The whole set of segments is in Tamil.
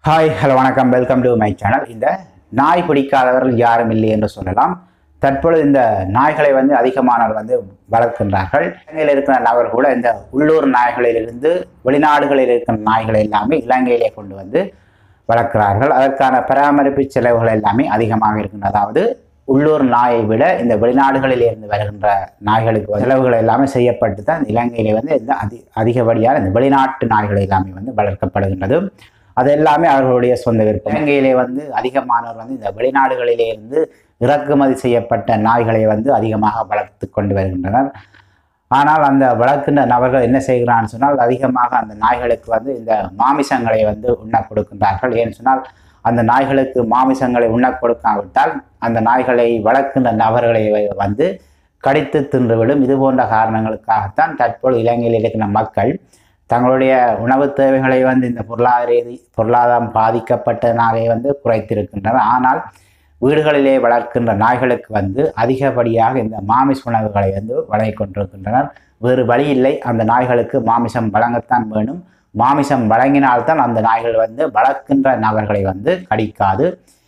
ஹாய் ஹலோ வணக்கம் வெல்கம் டு மை சேனல் இந்த நாய் பிடிக்காதவர்கள் யாரும் இல்லை என்று சொல்லலாம் தற்பொழுது இந்த நாய்களை வந்து அதிகமானவர் வந்து வளர்க்கின்றார்கள் இலங்கையில் இருக்கிற நபர் கூட இந்த உள்ளூர் நாய்களிலிருந்து வெளிநாடுகளில் இருக்கிற நாய்களை எல்லாமே இலங்கையிலே கொண்டு வந்து வளர்க்கிறார்கள் அதற்கான பராமரிப்பு செலவுகள் எல்லாமே அதிகமாக இருக்கின்றன அதாவது உள்ளூர் நாயை விட இந்த வெளிநாடுகளில் இருந்து வருகின்ற நாய்களுக்கு வந்து செலவுகள் எல்லாமே செய்யப்பட்டு தான் இலங்கையிலே வந்து இந்த அதி அதிகப்படியான இந்த வெளிநாட்டு நாய்கள் எல்லாமே வந்து வளர்க்கப்படுகின்றது அது எல்லாமே அவர்களுடைய சொந்த விருப்பம் இலங்கையிலே வந்து அதிகமானவர் வந்து இந்த வெளிநாடுகளிலே இருந்து இறக்குமதி செய்யப்பட்ட நாய்களை வந்து அதிகமாக வளர்த்து கொண்டு வருகின்றனர் ஆனால் அந்த வளர்க்கின்ற நபர்கள் என்ன செய்கிறான்னு சொன்னால் அதிகமாக அந்த நாய்களுக்கு வந்து இந்த மாமிசங்களை வந்து உண்ண கொடுக்கின்றார்கள் ஏன்னு சொன்னால் அந்த நாய்களுக்கு மாமிசங்களை உண்ண கொடுக்காவிட்டால் அந்த நாய்களை வளர்க்கின்ற நபர்களை வந்து கடித்து தின்றுவிடும் இது போன்ற காரணங்களுக்காகத்தான் தற்போது இலங்கையில் இருக்கிற மக்கள் தங்களுடைய உணவு தேவைகளை வந்து இந்த பொருளாதார ரீதி பொருளாதாரம் பாதிக்கப்பட்டனாலே வந்து குறைத்திருக்கின்றனர் ஆனால் வீடுகளிலே வளர்க்கின்ற நாய்களுக்கு வந்து அதிகப்படியாக இந்த மாமிச உணவுகளை வந்து வழங்கிக் கொண்டிருக்கின்றனர் வேறு வழி இல்லை அந்த நாய்களுக்கு மாமிசம் வழங்கத்தான் வேணும் மாமிசம் வழங்கினால்தான் அந்த நாய்கள் வந்து வளர்க்கின்ற நபர்களை வந்து கடிக்காது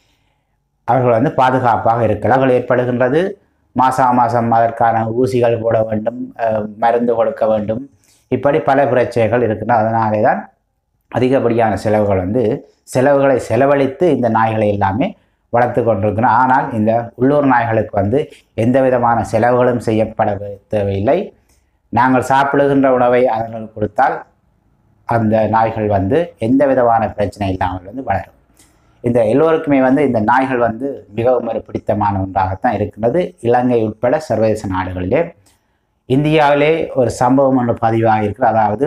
அவர்கள் வந்து பாதுகாப்பாக இருக்கலாம் ஏற்படுகின்றது மாசா மாதம் அதற்கான ஊசிகள் போட வேண்டும் அஹ், மருந்து கொடுக்க வேண்டும் இப்படி பல பிரச்சனைகள் இருக்கின்றன அதனாலே தான் அதிகப்படியான செலவுகள் வந்து செலவுகளை செலவழித்து இந்த நாய்களை எல்லாமே வளர்த்து கொண்டிருக்கிறோம் ஆனால் இந்த உள்ளூர் நாய்களுக்கு வந்து எந்த விதமான செலவுகளும் செய்யப்பட தேவையில்லை நாங்கள் சாப்பிடுகின்ற உணவை அவர்களுக்கு கொடுத்தால் அந்த நாய்கள் வந்து எந்த விதமான பிரச்சனை இல்லாமல் வந்து வளரும் இந்த எல்லோருக்குமே வந்து இந்த நாய்கள் வந்து மிகவும் ஒரு பிடித்தமான ஒன்றாகத்தான் இருக்கின்றது இலங்கை உட்பட சர்வதேச நாடுகளிலே இந்தியாவிலே ஒரு சம்பவம் ஒன்று பதிவாக இருக்கிறது அதாவது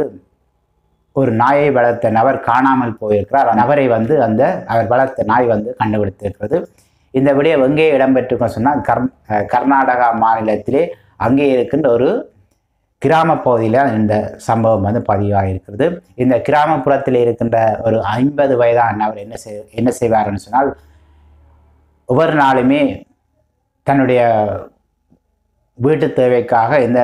ஒரு நாயை வளர்த்த நபர் காணாமல் போயிருக்கிறார் அந்த நபரை வந்து அந்த அவர் வளர்த்த நாய் வந்து கண்டுபிடித்திருக்கிறது இந்த விடயம் எங்கே இடம்பெற்றிருக்கோம் சொன்னால் கர் அஹ் கர்நாடகா மாநிலத்திலே அங்கே இருக்கின்ற ஒரு கிராம பகுதியில் இந்த சம்பவம் வந்து பதிவாக இருக்கிறது இந்த கிராமப்புறத்தில் இருக்கின்ற ஒரு ஐம்பது வயதான நபர் என்ன செய் என்ன செய்வார்னு சொன்னால் ஒவ்வொரு நாளுமே தன்னுடைய வீட்டு தேவைக்காக இந்த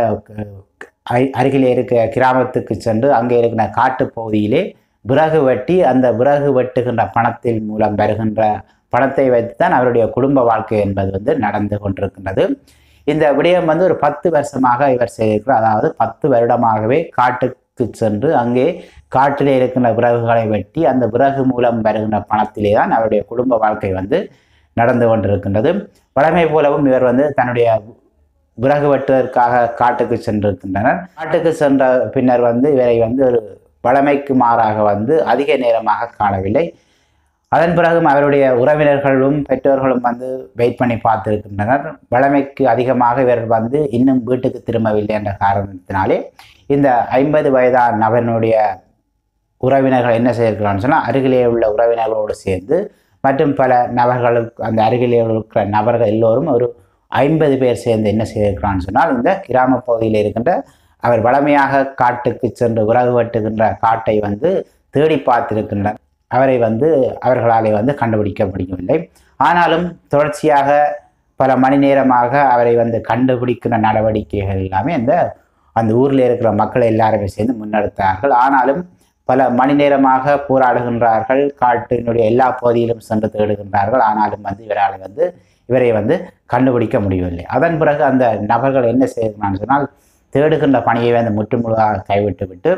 அ- அருகிலே இருக்க கிராமத்துக்கு சென்று அங்கே இருக்கிற காட்டுப் பகுதியிலே விறகு வெட்டி அந்த விறகு வெட்டுகின்ற பணத்தின் மூலம் வருகின்ற பணத்தை வைத்து தான் அவருடைய குடும்ப வாழ்க்கை என்பது வந்து நடந்து கொண்டிருக்கின்றது இந்த விடயம் வந்து ஒரு பத்து வருஷமாக இவர் செய்திருக்கிறார் அதாவது பத்து வருடமாகவே காட்டுக்கு சென்று அங்கே காட்டிலே இருக்கின்ற விறகுகளை வெட்டி அந்த விறகு மூலம் வருகின்ற பணத்திலே தான் அவருடைய குடும்ப வாழ்க்கை வந்து நடந்து கொண்டிருக்கின்றது வழமை போலவும் இவர் வந்து தன்னுடைய விறகு வெட்டுவதற்காக காட்டுக்கு சென்றிருக்கின்றனர் காட்டுக்கு சென்ற பின்னர் வந்து இவரை வந்து ஒரு வழமைக்கு மாறாக வந்து அதிக நேரமாக காணவில்லை அதன் பிறகும் அவருடைய உறவினர்களும் பெற்றோர்களும் வந்து வெயிட் பண்ணி பார்த்திருக்கின்றனர் வழமைக்கு அதிகமாக இவர் வந்து இன்னும் வீட்டுக்கு திரும்பவில்லை என்ற காரணத்தினாலே இந்த ஐம்பது வயதான நபனுடைய உறவினர்கள் என்ன செய்திருக்கிறான்னு சொன்னால் அருகிலே உள்ள உறவினர்களோடு சேர்ந்து மற்றும் பல நபர்களுக்கு அந்த அருகிலே இருக்கிற நபர்கள் எல்லோரும் ஒரு ஐம்பது பேர் சேர்ந்து என்ன செய்திருக்கிறான்னு சொன்னால் இந்த கிராம பகுதியில் இருக்கின்ற அவர் வளமையாக காட்டுக்கு சென்று உறவு வெட்டுகின்ற காட்டை வந்து தேடி பார்த்திருக்கின்றனர் அவரை வந்து அவர்களாலே வந்து கண்டுபிடிக்க முடியவில்லை ஆனாலும் தொடர்ச்சியாக பல மணி நேரமாக அவரை வந்து கண்டுபிடிக்கிற நடவடிக்கைகள் எல்லாமே அந்த அந்த ஊரில் இருக்கிற மக்கள் எல்லாருமே சேர்ந்து முன்னெடுத்தார்கள் ஆனாலும் பல மணி நேரமாக போராடுகின்றார்கள் காட்டினுடைய எல்லா பகுதியிலும் சென்று தேடுகின்றார்கள் ஆனாலும் வந்து இவரால் வந்து இவரை வந்து கண்டுபிடிக்க முடியவில்லை அதன் பிறகு அந்த நபர்கள் என்ன செய்கிறான்னு சொன்னால் தேடுகின்ற பணியை வந்து முற்றுமுழுதாக கைவிட்டு விட்டு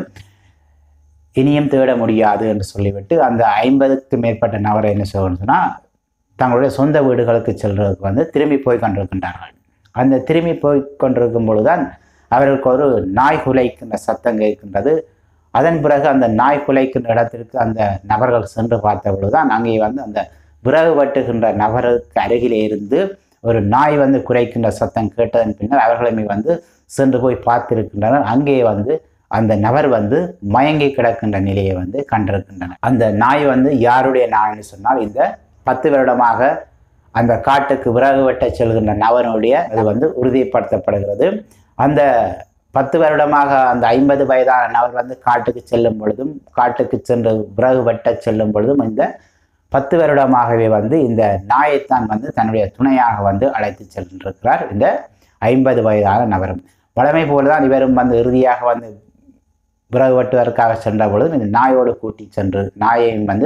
இனியும் தேட முடியாது என்று சொல்லிவிட்டு அந்த ஐம்பதுக்கு மேற்பட்ட நபரை என்ன செய்யணும்னு சொன்னால் தங்களுடைய சொந்த வீடுகளுக்கு செல்றதுக்கு வந்து திரும்பி போய் கொண்டிருக்கின்றார்கள் அந்த திரும்பி போய் கொண்டிருக்கும் பொழுதுதான் அவர்களுக்கு ஒரு நாய் குலைக்கின்ற சத்தம் கேட்கின்றது அதன் பிறகு அந்த நாய் குலைக்கின்ற இடத்திற்கு அந்த நபர்கள் சென்று பார்த்த பொழுதுதான் அங்கே வந்து அந்த விறகு வெட்டுகின்ற நபருக்கு அருகிலே இருந்து ஒரு நாய் வந்து குறைக்கின்ற சத்தம் கேட்டதன் பின்னர் அவர்களுமே வந்து சென்று போய் பார்த்திருக்கின்றனர் அங்கே வந்து அந்த நபர் வந்து மயங்கி கிடக்கின்ற நிலையை வந்து கண்டிருக்கின்றனர் அந்த நாய் வந்து யாருடைய நாய்னு சொன்னால் இந்த பத்து வருடமாக அந்த காட்டுக்கு விறகு வெட்ட செல்கின்ற நபனுடைய அது வந்து உறுதிப்படுத்தப்படுகிறது அந்த பத்து வருடமாக அந்த ஐம்பது வயதான நபர் வந்து காட்டுக்கு செல்லும் பொழுதும் காட்டுக்கு சென்று விறகு வெட்ட செல்லும் பொழுதும் இந்த பத்து வருடமாகவே வந்து இந்த நாயைத்தான் வந்து தன்னுடைய துணையாக வந்து அழைத்து சென்றிருக்கிறார் இந்த ஐம்பது வயதான நபரும் வழமை போலதான் இவரும் வந்து இறுதியாக வந்து விறகு வெட்டுவதற்காக சென்ற பொழுதும் இந்த நாயோடு கூட்டி சென்று நாயையும் வந்து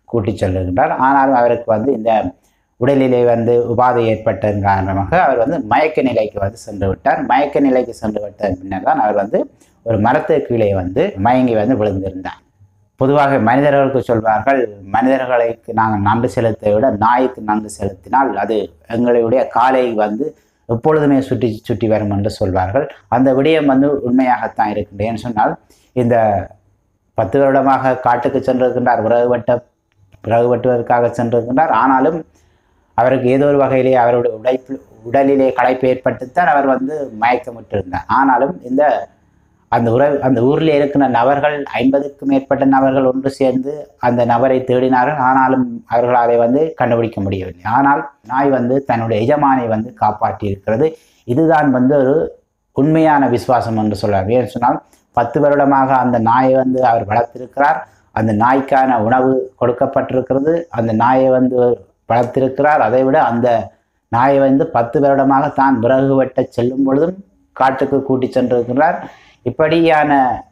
கூட்டிச் செல்லுகின்றார் ஆனாலும் அவருக்கு வந்து இந்த உடலிலே வந்து உபாதை ஏற்பட்டதன் காரணமாக அவர் வந்து மயக்க நிலைக்கு வந்து சென்று விட்டார் மயக்க நிலைக்கு சென்று விட்ட பின்னர் தான் அவர் வந்து ஒரு மரத்து கீழே வந்து மயங்கி வந்து விழுந்திருந்தார் பொதுவாக மனிதர்களுக்கு சொல்வார்கள் மனிதர்களுக்கு நாங்கள் நன்றி செலுத்தை விட நாய்க்கு நன்றி செலுத்தினால் அது எங்களுடைய காலை வந்து எப்பொழுதுமே சுற்றி சுற்றி வரும் என்று சொல்வார்கள் அந்த விடயம் வந்து உண்மையாகத்தான் இருக்கின்றேன் ஏன்னு சொன்னால் இந்த பத்து வருடமாக காட்டுக்கு சென்றிருக்கின்றார் விறகு வெட்ட விறகு வெட்டுவதற்காக சென்றிருக்கின்றார் ஆனாலும் அவருக்கு ஏதோ ஒரு வகையிலே அவருடைய உடைப்பு உடலிலே களைப்பு ஏற்பட்டுத்தான் அவர் வந்து மயக்கமிட்டிருந்தார் ஆனாலும் இந்த அந்த உற அந்த ஊரில் இருக்கிற நபர்கள் ஐம்பதுக்கும் மேற்பட்ட நபர்கள் ஒன்று சேர்ந்து அந்த நபரை தேடினார்கள் ஆனாலும் அவர்கள் அதை வந்து கண்டுபிடிக்க முடியவில்லை ஆனால் நாய் வந்து தன்னுடைய எஜமானை வந்து காப்பாற்றி இருக்கிறது இதுதான் வந்து ஒரு உண்மையான விசுவாசம் என்று சொல்லலாம் ஏன்னு சொன்னால் பத்து வருடமாக அந்த நாயை வந்து அவர் வளர்த்திருக்கிறார் அந்த நாய்க்கான உணவு கொடுக்கப்பட்டிருக்கிறது அந்த நாயை வந்து வளர்த்திருக்கிறார் அதை விட அந்த நாயை வந்து பத்து வருடமாக தான் விறகு வெட்ட செல்லும் பொழுதும் காட்டுக்கு கூட்டி சென்றிருக்கிறார் இப்படியான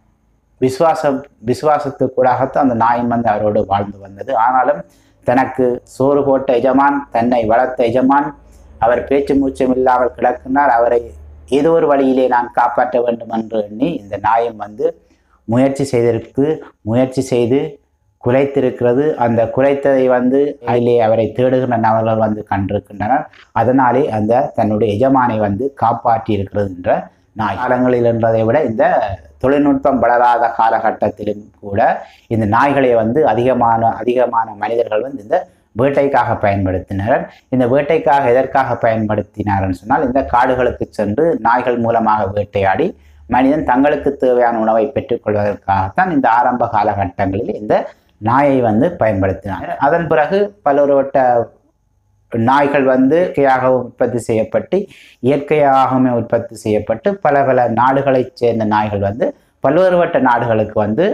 விசுவாசம் விசுவாசத்துக்கூடாகத்தான் அந்த நாயும் வந்து அவரோடு வாழ்ந்து வந்தது ஆனாலும் தனக்கு சோறு போட்ட எஜமான் தன்னை வளர்த்த எஜமான் அவர் பேச்சு மூச்சம் இல்லாமல் கிடக்கின்றார் அவரை ஏதோ ஒரு வழியிலே நான் காப்பாற்ற வேண்டும் என்று எண்ணி இந்த நாயம் வந்து முயற்சி செய்திருக்கு முயற்சி செய்து குலைத்திருக்கிறது அந்த குலைத்ததை வந்து அதிலே அவரை தேடுகின்ற நபர்கள் வந்து கண்டிருக்கின்றனர் அதனாலே அந்த தன்னுடைய எஜமானை வந்து காப்பாற்றி இருக்கிறது என்ற நாய் காலங்களில் என்றதை விட இந்த தொழில்நுட்பம் வளராத காலகட்டத்திலும் கூட இந்த நாய்களை வந்து அதிகமான அதிகமான மனிதர்கள் வந்து இந்த வேட்டைக்காக பயன்படுத்தினர் இந்த வேட்டைக்காக எதற்காக பயன்படுத்தினார்னு சொன்னால் இந்த காடுகளுக்கு சென்று நாய்கள் மூலமாக வேட்டையாடி மனிதன் தங்களுக்கு தேவையான உணவை பெற்றுக்கொள்வதற்காகத்தான் இந்த ஆரம்ப காலகட்டங்களில் இந்த நாயை வந்து பயன்படுத்தினார் அதன் பிறகு பலரோட்ட நாய்கள் வந்து இயற்கையாக உற்பத்தி செய்யப்பட்டு இயற்கையாகவுமே உற்பத்தி செய்யப்பட்டு பல பல நாடுகளைச் சேர்ந்த நாய்கள் வந்து பல்வேறுபட்ட நாடுகளுக்கு வந்து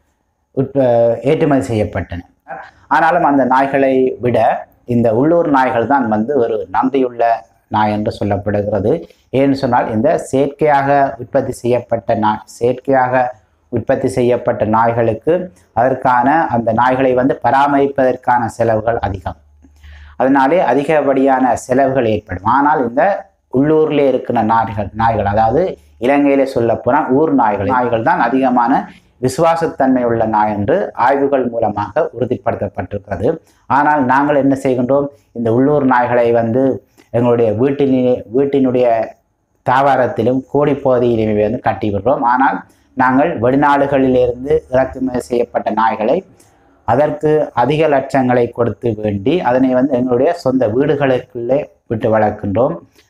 உற்ப ஏற்றுமதி செய்யப்பட்டன ஆனாலும் அந்த நாய்களை விட இந்த உள்ளூர் நாய்கள் தான் வந்து ஒரு நன்றியுள்ள நாய் என்று சொல்லப்படுகிறது ஏன்னு சொன்னால் இந்த செயற்கையாக உற்பத்தி செய்யப்பட்ட நாய் செயற்கையாக உற்பத்தி செய்யப்பட்ட நாய்களுக்கு அதற்கான அந்த நாய்களை வந்து பராமரிப்பதற்கான செலவுகள் அதிகம் அதனாலே அதிகப்படியான செலவுகள் ஏற்படும் ஆனால் இந்த உள்ளூரில் இருக்கிற நாய்கள் நாய்கள் அதாவது இலங்கையிலே சொல்லப்போனால் ஊர் நாய்கள் நாய்கள் தான் அதிகமான விசுவாசத்தன்மை உள்ள நாய் என்று ஆய்வுகள் மூலமாக உறுதிப்படுத்தப்பட்டிருக்கிறது ஆனால் நாங்கள் என்ன செய்கின்றோம் இந்த உள்ளூர் நாய்களை வந்து எங்களுடைய வீட்டிலே வீட்டினுடைய தாவாரத்திலும் கோடி பகுதியிலுமே வந்து கட்டி விடுறோம் ஆனால் நாங்கள் வெளிநாடுகளிலிருந்து இறக்குமதி செய்யப்பட்ட நாய்களை அதற்கு அதிக லட்சங்களை கொடுத்து வேண்டி அதனை வந்து எங்களுடைய சொந்த வீடுகளுக்குள்ளே விட்டு வளர்க்கின்றோம்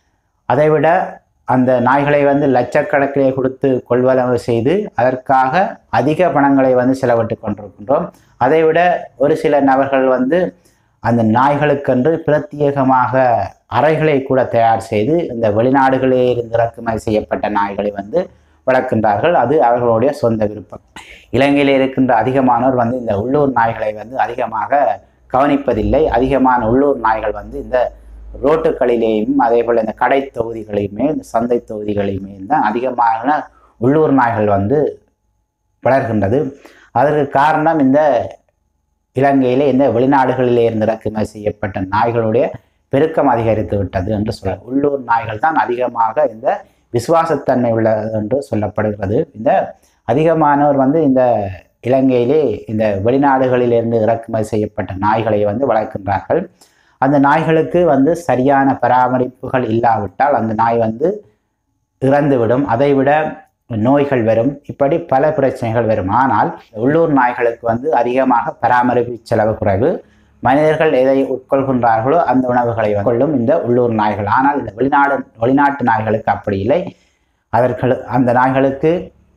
அதைவிட அந்த நாய்களை வந்து லட்சக்கணக்கிலே கொடுத்து கொள்வனவு செய்து அதற்காக அதிக பணங்களை வந்து செலவிட்டு கொண்டிருக்கின்றோம் அதைவிட ஒரு சில நபர்கள் வந்து அந்த நாய்களுக்கென்று பிரத்யேகமாக அறைகளை கூட தயார் செய்து இந்த வெளிநாடுகளிலே இருந்து இறக்குமதி செய்யப்பட்ட நாய்களை வந்து வளர்க்கின்றார்கள் அது அவர்களுடைய சொந்த விருப்பம் இலங்கையில் இருக்கின்ற அதிகமானோர் வந்து இந்த உள்ளூர் நாய்களை வந்து அதிகமாக கவனிப்பதில்லை அதிகமான உள்ளூர் நாய்கள் வந்து இந்த ரோட்டுகளிலேயும் அதே போல் இந்த கடை தொகுதிகளையுமே இந்த சந்தை தொகுதிகளையுமே தான் அதிகமான உள்ளூர் நாய்கள் வந்து வளர்கின்றது அதற்கு காரணம் இந்த இலங்கையிலே இந்த வெளிநாடுகளிலே இருந்து இறக்குமதி செய்யப்பட்ட நாய்களுடைய பெருக்கம் அதிகரித்து விட்டது என்று சொல்ல உள்ளூர் நாய்கள் தான் அதிகமாக இந்த விசுவாசத்தன்மை உள்ளது என்று சொல்லப்படுகிறது இந்த அதிகமானோர் வந்து இந்த இலங்கையிலே இந்த வெளிநாடுகளிலிருந்து இறக்குமதி செய்யப்பட்ட நாய்களை வந்து வளர்க்கின்றார்கள் அந்த நாய்களுக்கு வந்து சரியான பராமரிப்புகள் இல்லாவிட்டால் அந்த நாய் வந்து இறந்துவிடும் அதைவிட நோய்கள் வரும் இப்படி பல பிரச்சனைகள் வரும் ஆனால் உள்ளூர் நாய்களுக்கு வந்து அதிகமாக பராமரிப்பு செலவு குறைவு மனிதர்கள் எதை உட்கொள்கின்றார்களோ அந்த உணவுகளை கொள்ளும் இந்த உள்ளூர் நாய்கள் ஆனால் இந்த வெளிநாடு வெளிநாட்டு நாய்களுக்கு அப்படி இல்லை அதற்கு அந்த நாய்களுக்கு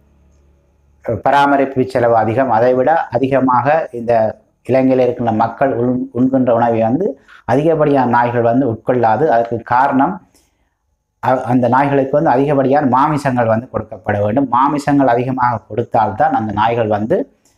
பராமரிப்பு செலவு அதிகம் அதைவிட அதிகமாக இந்த இலங்கையில் இருக்கின்ற மக்கள் உண் உண்கின்ற உணவை வந்து அதிகப்படியான நாய்கள் வந்து உட்கொள்ளாது அதற்கு காரணம் அந்த நாய்களுக்கு வந்து அதிகப்படியான மாமிசங்கள் வந்து கொடுக்கப்பட வேண்டும் மாமிசங்கள் அதிகமாக கொடுத்தால்தான் அந்த நாய்கள் வந்து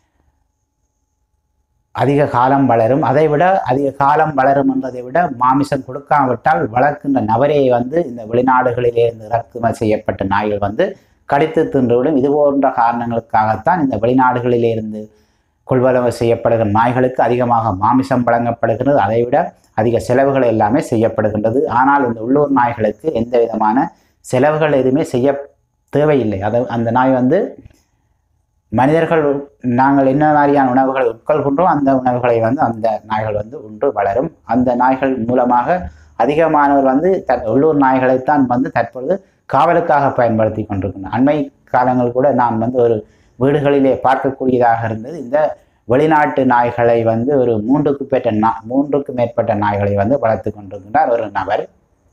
அதிக காலம் வளரும் அதை விட அதிக காலம் வளரும் என்றதை விட மாமிசம் கொடுக்காவிட்டால் வளர்க்கின்ற நபரே வந்து இந்த வெளிநாடுகளிலே இருந்து இறக்குமதி செய்யப்பட்ட நாய்கள் வந்து கடித்து தின்றுவிடும் இது போன்ற காரணங்களுக்காகத்தான் இந்த வெளிநாடுகளிலே இருந்து கொள்வனவு செய்யப்படுகிற நாய்களுக்கு அதிகமாக மாமிசம் வழங்கப்படுகிறது அதைவிட அதிக செலவுகள் எல்லாமே செய்யப்படுகின்றது ஆனால் இந்த உள்ளூர் நாய்களுக்கு எந்த விதமான செலவுகள் எதுவுமே செய்ய தேவையில்லை அது அந்த நாய் வந்து மனிதர்கள் நாங்கள் என்ன மாதிரியான உணவுகளை உட்கொள்கின்றோம் அந்த உணவுகளை வந்து அந்த நாய்கள் வந்து உண்டு வளரும் அந்த நாய்கள் மூலமாக அதிகமானவர் வந்து த உள்ளூர் நாய்களைத்தான் வந்து தற்பொழுது காவலுக்காக பயன்படுத்தி கொண்டிருக்கின்றனர் அண்மை காலங்கள் கூட நான் வந்து ஒரு வீடுகளிலே பார்க்கக்கூடியதாக இருந்தது இந்த வெளிநாட்டு நாய்களை வந்து ஒரு மூன்றுக்கு மேற்பட்ட நா மூன்றுக்கு மேற்பட்ட நாய்களை வந்து வளர்த்து கொண்டிருக்கின்றார் ஒரு நபர்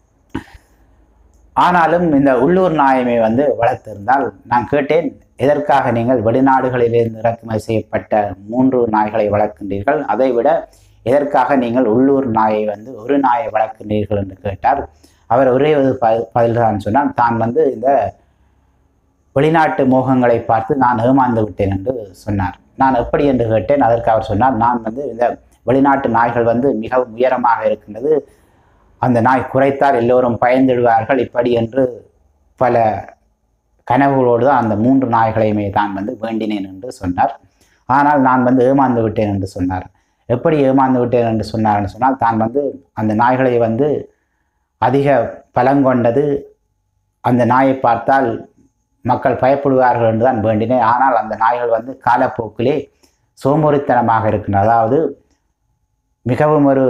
ஆனாலும் இந்த உள்ளூர் நாயமை வந்து வளர்த்திருந்தால் நான் கேட்டேன் எதற்காக நீங்கள் வெளிநாடுகளிலிருந்து இறக்குமதி செய்யப்பட்ட மூன்று நாய்களை வளர்க்கின்றீர்கள் அதை விட எதற்காக நீங்கள் உள்ளூர் நாயை வந்து ஒரு நாயை வளர்க்கின்றீர்கள் என்று கேட்டார் அவர் ஒரே ஒரு ப பதில் தான் சொன்னால் தான் வந்து இந்த வெளிநாட்டு மோகங்களை பார்த்து நான் ஏமாந்து விட்டேன் என்று சொன்னார் நான் எப்படி என்று கேட்டேன் அதற்கு அவர் சொன்னார் நான் வந்து இந்த வெளிநாட்டு நாய்கள் வந்து மிகவும் உயரமாக இருக்கின்றது அந்த நாய் குறைத்தால் எல்லோரும் பயந்துடுவார்கள் இப்படி என்று பல கனவுகளோடு தான் அந்த மூன்று நாய்களையுமே தான் வந்து வேண்டினேன் என்று சொன்னார் ஆனால் நான் வந்து ஏமாந்து விட்டேன் என்று சொன்னார் எப்படி ஏமாந்து விட்டேன் என்று சொன்னார்னு சொன்னால் தான் வந்து அந்த நாய்களை வந்து அதிக பலங்கொண்டது அந்த நாயை பார்த்தால் மக்கள் பயப்படுவார்கள் என்று தான் வேண்டினேன் ஆனால் அந்த நாய்கள் வந்து காலப்போக்கிலே சோம்பேறித்தனமாக இருக்கின்றன அதாவது மிகவும் ஒரு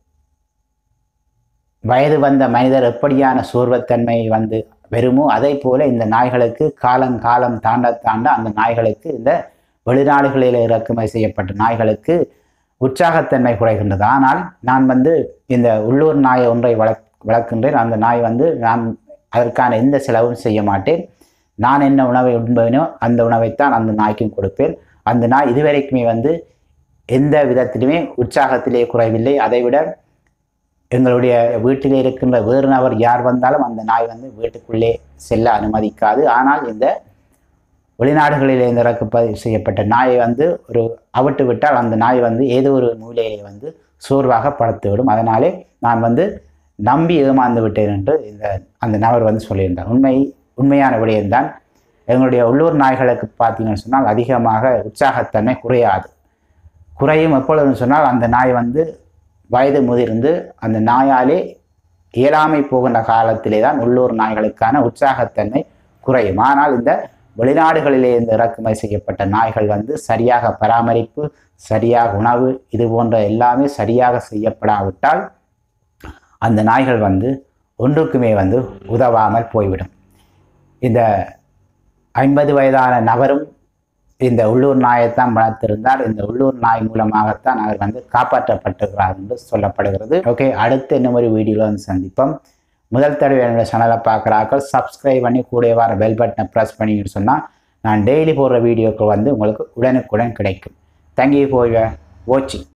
வயது வந்த மனிதர் எப்படியான சோர்வத்தன்மை வந்து வருமோ அதே போல இந்த நாய்களுக்கு காலம் காலம் தாண்ட தாண்ட அந்த நாய்களுக்கு இந்த வெளிநாடுகளில் இறக்குமதி செய்யப்பட்ட நாய்களுக்கு உற்சாகத்தன்மை குறைகின்றது ஆனால் நான் வந்து இந்த உள்ளூர் நாயை ஒன்றை வளர்க் வளர்க்கின்றேன் அந்த நாய் வந்து நான் அதற்கான எந்த செலவும் செய்ய மாட்டேன் நான் என்ன உணவை உண்பேனோ அந்த உணவைத்தான் அந்த நாய்க்கும் கொடுப்பேன் அந்த நாய் இதுவரைக்குமே வந்து எந்த விதத்திலுமே உற்சாகத்திலே குறைவில்லை அதைவிட எங்களுடைய வீட்டிலே இருக்கின்ற வேறு நபர் யார் வந்தாலும் அந்த நாய் வந்து வீட்டுக்குள்ளே செல்ல அனுமதிக்காது ஆனால் இந்த வெளிநாடுகளில் இறக்குமதி செய்யப்பட்ட நாயை வந்து ஒரு அவிட்டு விட்டால் அந்த நாய் வந்து ஏதோ ஒரு மூலையிலே வந்து சோர்வாக படுத்துவிடும் அதனாலே நான் வந்து நம்பி ஏமாந்து விட்டேன் என்று இந்த அந்த நபர் வந்து சொல்லியிருந்தார் உண்மை உண்மையான விடயம்தான் எங்களுடைய உள்ளூர் நாய்களுக்கு பார்த்தீங்கன்னு சொன்னால் அதிகமாக உற்சாகத்தன்மை குறையாது குறையும் எப்பொழுதுன்னு சொன்னால் அந்த நாய் வந்து வயது முதிர்ந்து அந்த நாயாலே இயலாமை போகின்ற காலத்திலே தான் உள்ளூர் நாய்களுக்கான உற்சாகத்தன்மை குறையும் ஆனால் இந்த வெளிநாடுகளிலே இருந்து இறக்குமதி செய்யப்பட்ட நாய்கள் வந்து சரியாக பராமரிப்பு சரியாக உணவு இது போன்ற எல்லாமே சரியாக செய்யப்படாவிட்டால் அந்த நாய்கள் வந்து ஒன்றுக்குமே வந்து உதவாமல் போய்விடும் இந்த ஐம்பது வயதான நபரும் இந்த உள்ளூர் நாயைத்தான் வளர்த்திருந்தார் இந்த உள்ளூர் நாய் மூலமாகத்தான் அவர் வந்து காப்பாற்றப்பட்டிருக்கிறார் என்று சொல்லப்படுகிறது ஓகே அடுத்து இன்னும் ஒரு வீடியோவில் வந்து சந்திப்போம் முதல் தடவை என்னோட சேனலை பார்க்குறாக்கள் சப்ஸ்கிரைப் பண்ணி கூட வர பெல் பட்டனை ப்ரெஸ் பண்ணிட்டு சொன்னால் நான் டெய்லி போடுற வீடியோக்கள் வந்து உங்களுக்கு உடனுக்குடன் கிடைக்கும் தேங்க்யூ ஃபார் வாட்சிங்